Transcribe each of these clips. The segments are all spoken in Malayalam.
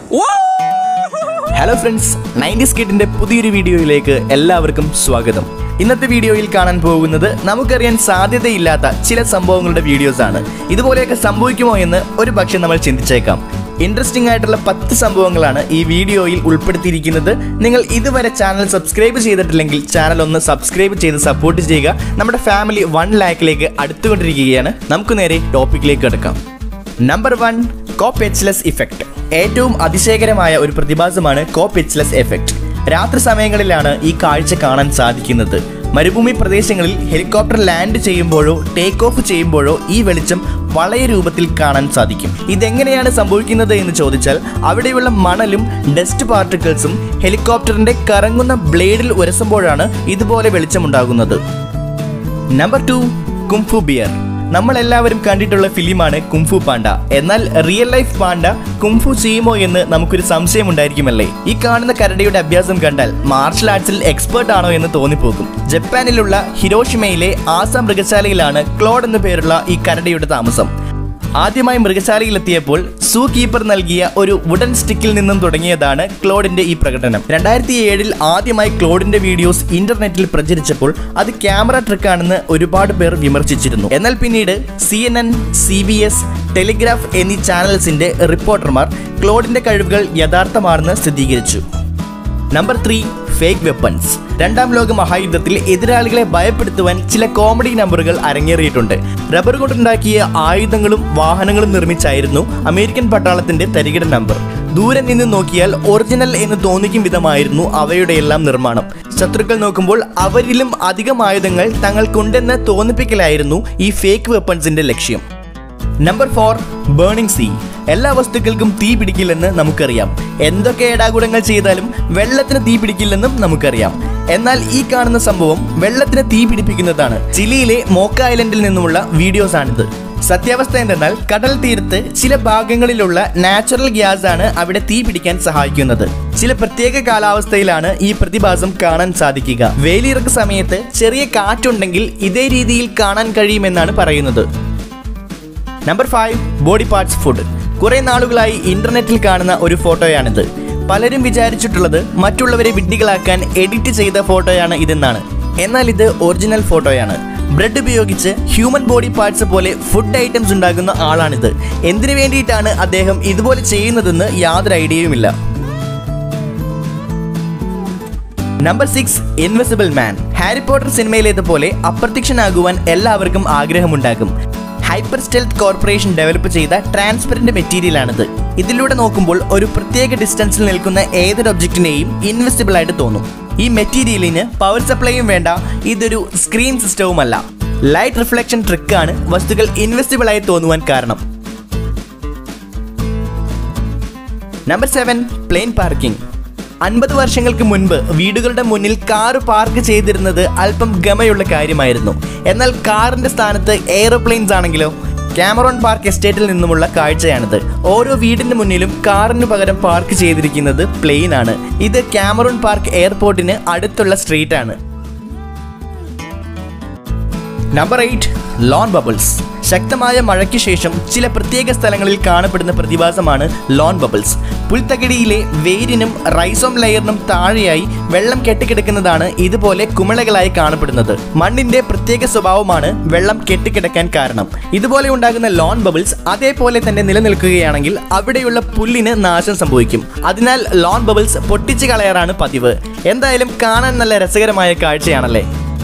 ഹലോ ഫ്രണ്ട്സ് നയൻറ്റീസ് കിഡിന്റെ പുതിയൊരു വീഡിയോയിലേക്ക് എല്ലാവർക്കും സ്വാഗതം ഇന്നത്തെ വീഡിയോയിൽ കാണാൻ പോകുന്നത് നമുക്കറിയാൻ സാധ്യതയില്ലാത്ത ചില സംഭവങ്ങളുടെ വീഡിയോസ് ആണ് ഇതുപോലെയൊക്കെ സംഭവിക്കുമോ എന്ന് ഒരു പക്ഷെ നമ്മൾ ചിന്തിച്ചേക്കാം ഇൻട്രസ്റ്റിംഗ് ആയിട്ടുള്ള പത്ത് സംഭവങ്ങളാണ് ഈ വീഡിയോയിൽ ഉൾപ്പെടുത്തിയിരിക്കുന്നത് നിങ്ങൾ ഇതുവരെ ചാനൽ സബ്സ്ക്രൈബ് ചെയ്തിട്ടില്ലെങ്കിൽ ചാനൽ ഒന്ന് സബ്സ്ക്രൈബ് ചെയ്ത് സപ്പോർട്ട് ചെയ്യുക നമ്മുടെ ഫാമിലി വൺ ലാക്കിലേക്ക് അടുത്തുകൊണ്ടിരിക്കുകയാണ് നമുക്ക് നേരെ ടോപ്പിക്കിലേക്ക് കിടക്കാം നമ്പർ വൺ കോപെച്ച്ലെസ് ഇഫക്റ്റ് ഏറ്റവും അതിശയകരമായ ഒരു പ്രതിഭാസമാണ് കോപെച്ച്ലെസ് എഫക്റ്റ് രാത്രി സമയങ്ങളിലാണ് ഈ കാഴ്ച കാണാൻ സാധിക്കുന്നത് മരുഭൂമി പ്രദേശങ്ങളിൽ ഹെലികോപ്റ്റർ ലാൻഡ് ചെയ്യുമ്പോഴോ ടേക്ക് ഓഫ് ചെയ്യുമ്പോഴോ ഈ വെളിച്ചം വളയ രൂപത്തിൽ കാണാൻ സാധിക്കും ഇതെങ്ങനെയാണ് സംഭവിക്കുന്നത് എന്ന് ചോദിച്ചാൽ അവിടെയുള്ള മണലും ഡസ്റ്റ് പാർട്ടിക്കിൾസും ഹെലികോപ്റ്ററിന്റെ കറങ്ങുന്ന ബ്ലേഡിൽ ഉരസുമ്പോഴാണ് ഇതുപോലെ വെളിച്ചമുണ്ടാകുന്നത് നമ്പർ ടു കുംഫു ബിയർ നമ്മൾ എല്ലാവരും കണ്ടിട്ടുള്ള ഫിലിമാണ് കുംഫു പാണ്ട എന്നാൽ റിയൽ ലൈഫ് പാണ്ട കുംഫു ചെയ്യുമോ എന്ന് നമുക്കൊരു സംശയം ഉണ്ടായിരിക്കുമല്ലേ ഈ കാണുന്ന കരടിയുടെ അഭ്യാസം കണ്ടാൽ മാർഷൽ ആർട്സിൽ എക്സ്പേർട്ട് ആണോ എന്ന് തോന്നിപ്പോകും ജപ്പാനിലുള്ള ഹിരോഷിമയിലെ ആസാം മൃഗശാലയിലാണ് ക്ലോഡ് എന്നു പേരുള്ള ഈ കരടിയുടെ താമസം ആദ്യമായി മൃഗശാലയിലെത്തിയപ്പോൾ സൂ കീപ്പർ നൽകിയ ഒരു വുഡൻ സ്റ്റിക്കിൽ നിന്നും തുടങ്ങിയതാണ് ക്ലോഡിന്റെ ഈ പ്രകടനം രണ്ടായിരത്തി ഏഴിൽ ആദ്യമായി ക്ലോഡിന്റെ വീഡിയോസ് ഇന്റർനെറ്റിൽ പ്രചരിച്ചപ്പോൾ അത് ക്യാമറ ട്രിക്കാണെന്ന് ഒരുപാട് പേർ വിമർശിച്ചിരുന്നു എന്നാൽ പിന്നീട് C N N C B S telegraph എന്നീ ചാനൽസിന്റെ റിപ്പോർട്ടർമാർ ക്ലോഡിന്റെ കഴിവുകൾ യഥാർത്ഥമാണെന്ന് സ്ഥിരീകരിച്ചു നമ്പർ ത്രീ ഫേക്ക് വെപ്പൺസ് രണ്ടാം ലോക മഹായുദ്ധത്തിൽ എതിരാളികളെ ഭയപ്പെടുത്തുവാൻ ചില കോമഡി നമ്പറുകൾ അരങ്ങേറിയിട്ടുണ്ട് റബ്ബർ കൊണ്ടുണ്ടാക്കിയ ആയുധങ്ങളും വാഹനങ്ങളും നിർമ്മിച്ചായിരുന്നു അമേരിക്കൻ പട്ടാളത്തിന്റെ തരികിട നമ്പർ ദൂരെ നിന്ന് നോക്കിയാൽ ഒറിജിനൽ എന്ന് തോന്നിക്കും വിധമായിരുന്നു അവയുടെയെല്ലാം നിർമ്മാണം ശത്രുക്കൾ നോക്കുമ്പോൾ അവരിലും അധികം ആയുധങ്ങൾ തങ്ങൾക്കുണ്ടെന്ന് തോന്നിപ്പിക്കലായിരുന്നു ഈ ഫേക്ക് വെപ്പൺസിന്റെ ലക്ഷ്യം നമ്പർ ഫോർ ബേണിംഗ് സീ എല്ലാ വസ്തുക്കൾക്കും തീ പിടിക്കില്ലെന്ന് നമുക്കറിയാം എന്തൊക്കെ ഏടാകുടങ്ങൾ ചെയ്താലും വെള്ളത്തിന് തീ പിടിക്കില്ലെന്നും നമുക്കറിയാം എന്നാൽ ഈ കാണുന്ന സംഭവം വെള്ളത്തിന് തീ പിടിപ്പിക്കുന്നതാണ് ചിലിയിലെ മോക്ക ഐലൻഡിൽ നിന്നുമുള്ള വീഡിയോസ് ആണിത് സത്യാവസ്ഥ എന്തെന്നാൽ കടൽ തീരത്ത് ചില ഭാഗങ്ങളിലുള്ള നാച്ചുറൽ ഗ്യാസ് ആണ് അവിടെ തീ പിടിക്കാൻ സഹായിക്കുന്നത് ചില പ്രത്യേക കാലാവസ്ഥയിലാണ് ഈ പ്രതിഭാസം കാണാൻ സാധിക്കുക വേലിയിറക്ക് സമയത്ത് ചെറിയ കാറ്റുണ്ടെങ്കിൽ ഇതേ രീതിയിൽ കാണാൻ കഴിയുമെന്നാണ് പറയുന്നത് number five body parts food കുറെ നാളുകളായി ഇന്റർനെറ്റിൽ കാണുന്ന ഒരു ഫോട്ടോയാണിത് പലരും വിചാരിച്ചിട്ടുള്ളത് മറ്റുള്ളവരെ വിഡ്ഢികളാക്കാൻ എഡിറ്റ് ചെയ്ത ഫോട്ടോയാണ് ഇതെന്നാണ് എന്നാൽ ഇത് ഒറിജിനൽ ഫോട്ടോയാണ് ബ്രെഡ് ഉപയോഗിച്ച് ഹ്യൂമൻ ബോഡി പാർട്സ് പോലെ ഫുഡ് ഐറ്റംസ് ഉണ്ടാക്കുന്ന ആളാണിത് എന്തിനു വേണ്ടിയിട്ടാണ് അദ്ദേഹം ഇതുപോലെ ചെയ്യുന്നതെന്ന് യാതൊരു ഐഡിയയുമില്ല number six invisible man Harry Potter സിനിമയിലേതുപോലെ അപ്രത്യക്ഷനാകുവാൻ എല്ലാവർക്കും ആഗ്രഹമുണ്ടാകും ഹൈപ്പർ സ്റ്റെൽത്ത് കോർപ്പറേഷൻ ഡെവലപ്പ് ചെയ്ത ട്രാൻസ്പെറന്റ് മെറ്റീരിയലാണിത് ഇതിലൂടെ നോക്കുമ്പോൾ ഒരു പ്രത്യേക ഡിസ്റ്റൻസിൽ നിൽക്കുന്ന ഏതൊരു ഒബ്ജക്റ്റിനെയും ഇൻവിസിബിൾ ആയിട്ട് തോന്നും ഈ മെറ്റീരിയലിന് പവർ സപ്ലൈയും വേണ്ട ഇതൊരു സ്ക്രീൻ സിസ്റ്റവുമല്ല ലൈറ്റ് റിഫ്ലക്ഷൻ ട്രിക്കാണ് വസ്തുക്കൾ ഇൻവിസിബിൾ ആയി തോന്നുവാൻ കാരണം നമ്പർ സെവൻ പ്ലെയിൻ പാർക്കിംഗ് അൻപത് വർഷങ്ങൾക്ക് മുൻപ് വീടുകളുടെ മുന്നിൽ കാർ പാർക്ക് ചെയ്തിരുന്നത് അല്പം ഗമയുള്ള കാര്യമായിരുന്നു എന്നാൽ കാറിന്റെ സ്ഥാനത്ത് എയ്റോപ്ലെയിൻസ് ആണെങ്കിലോ ക്യാമറോൺ പാർക്ക് എസ്റ്റേറ്റിൽ നിന്നുമുള്ള കാഴ്ചയാണിത് ഓരോ വീടിന് മുന്നിലും കാറിന് പകരം പാർക്ക് ചെയ്തിരിക്കുന്നത് പ്ലെയിൻ ആണ് ഇത് ക്യാമറോൺ പാർക്ക് എയർപോർട്ടിന് അടുത്തുള്ള സ്ട്രീറ്റ് ആണ് നമ്പർ എയ്റ്റ് ലോൺ ബബിൾസ് ശക്തമായ മഴയ്ക്ക് ശേഷം ചില പ്രത്യേക സ്ഥലങ്ങളിൽ കാണപ്പെടുന്ന പ്രതിഭാസമാണ് ലോൺ ബബിൾസ് പുൽത്തകിടിയിലെ വേരിനും റൈസോം ലെയറിനും താഴെയായി വെള്ളം കെട്ടിക്കിടക്കുന്നതാണ് ഇതുപോലെ കുമിളകളായി കാണപ്പെടുന്നത് മണ്ണിന്റെ പ്രത്യേക സ്വഭാവമാണ് വെള്ളം കെട്ടിക്കിടക്കാൻ കാരണം ഇതുപോലെ ഉണ്ടാകുന്ന ലോൺ ബബിൾസ് അതേപോലെ തന്നെ നിലനിൽക്കുകയാണെങ്കിൽ അവിടെയുള്ള പുല്ലിന് നാശം സംഭവിക്കും അതിനാൽ ലോൺ ബബിൾസ് പൊട്ടിച്ചു കളയാറാണ് പതിവ് എന്തായാലും കാണാൻ നല്ല രസകരമായ കാഴ്ചയാണല്ലേ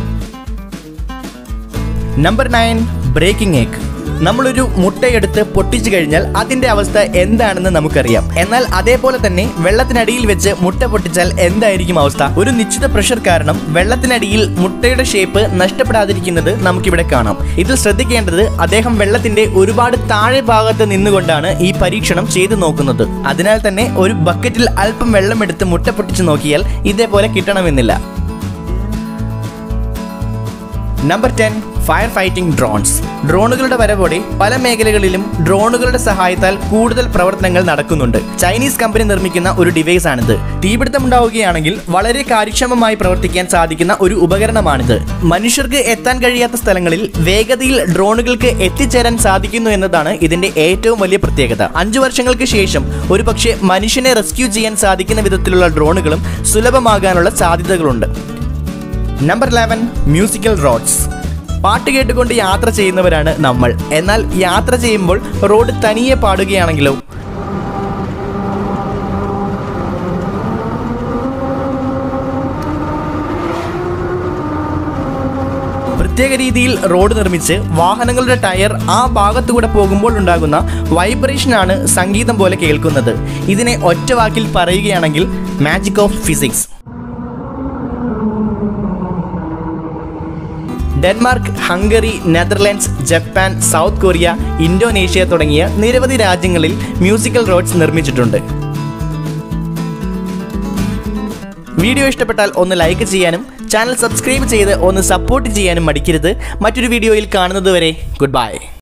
നമ്പർ നയൻ ബ്രേക്കിംഗ് എഗ് നമ്മളൊരു മുട്ടയെടുത്ത് പൊട്ടിച്ചു കഴിഞ്ഞാൽ അതിന്റെ അവസ്ഥ എന്താണെന്ന് നമുക്കറിയാം എന്നാൽ അതേപോലെ തന്നെ വെള്ളത്തിനടിയിൽ വെച്ച് മുട്ട പൊട്ടിച്ചാൽ എന്തായിരിക്കും അവസ്ഥ ഒരു നിശ്ചിത പ്രഷർ കാരണം വെള്ളത്തിനടിയിൽ മുട്ടയുടെ ഷേപ്പ് നഷ്ടപ്പെടാതിരിക്കുന്നത് നമുക്കിവിടെ കാണാം ഇതിൽ ശ്രദ്ധിക്കേണ്ടത് അദ്ദേഹം വെള്ളത്തിന്റെ ഒരുപാട് താഴെ ഭാഗത്ത് നിന്നുകൊണ്ടാണ് ഈ പരീക്ഷണം ചെയ്തു നോക്കുന്നത് അതിനാൽ തന്നെ ഒരു ബക്കറ്റിൽ അല്പം വെള്ളമെടുത്ത് മുട്ട പൊട്ടിച്ചു നോക്കിയാൽ ഇതേപോലെ കിട്ടണമെന്നില്ല number ten fire fighting drones ഡ്രോണുകളുടെ വരവോടെ പല മേഖലകളിലും ഡ്രോണുകളുടെ സഹായത്താൽ കൂടുതൽ പ്രവർത്തനങ്ങൾ നടക്കുന്നുണ്ട് ചൈനീസ് കമ്പനി നിർമ്മിക്കുന്ന ഒരു ഡിവൈസ് ആണിത് തീപിടുത്തമുണ്ടാവുകയാണെങ്കിൽ വളരെ കാര്യക്ഷമമായി പ്രവർത്തിക്കാൻ സാധിക്കുന്ന ഒരു ഉപകരണമാണിത് മനുഷ്യർക്ക് എത്താൻ കഴിയാത്ത സ്ഥലങ്ങളിൽ വേഗതയിൽ ഡ്രോണുകൾക്ക് എത്തിച്ചേരാൻ സാധിക്കുന്നു എന്നതാണ് ഇതിന്റെ ഏറ്റവും വലിയ പ്രത്യേകത അഞ്ചു വർഷങ്ങൾക്ക് ശേഷം ഒരുപക്ഷെ മനുഷ്യനെ റെസ്ക്യൂ ചെയ്യാൻ സാധിക്കുന്ന വിധത്തിലുള്ള ഡ്രോണുകളും സുലഭമാകാനുള്ള സാധ്യതകളുണ്ട് നമ്പർ ലെവൻ മ്യൂസിക്കൽ റോഡ്സ് പാട്ട് കേട്ടുകൊണ്ട് യാത്ര ചെയ്യുന്നവരാണ് നമ്മൾ എന്നാൽ യാത്ര ചെയ്യുമ്പോൾ റോഡ് തനിയെ പാടുകയാണെങ്കിലോ പ്രത്യേക രീതിയിൽ റോഡ് നിർമ്മിച്ച് വാഹനങ്ങളുടെ ടയർ ആ ഭാഗത്തുകൂടെ പോകുമ്പോൾ ഉണ്ടാകുന്ന വൈബ്രേഷനാണ് സംഗീതം പോലെ കേൾക്കുന്നത് ഇതിനെ ഒറ്റ വാക്കിൽ പറയുകയാണെങ്കിൽ magic of physics Denmark Hungary Netherlands Japan South Korea Indonesia തുടങ്ങിയ നിരവധി രാജ്യങ്ങളിൽ മ്യൂസിക്കൽ റോഡ്സ് നിർമ്മിച്ചിട്ടുണ്ട് വീഡിയോ ഇഷ്ടപ്പെട്ടാൽ ഒന്ന് ലൈക്ക് ചെയ്യാനും ചാനൽ സബ്സ്ക്രൈബ് ചെയ്ത് ഒന്ന് സപ്പോർട്ട് ചെയ്യാനും മടിക്കരുത് മറ്റൊരു വീഡിയോയിൽ കാണുന്നതുവരെ ഗുഡ് ബൈ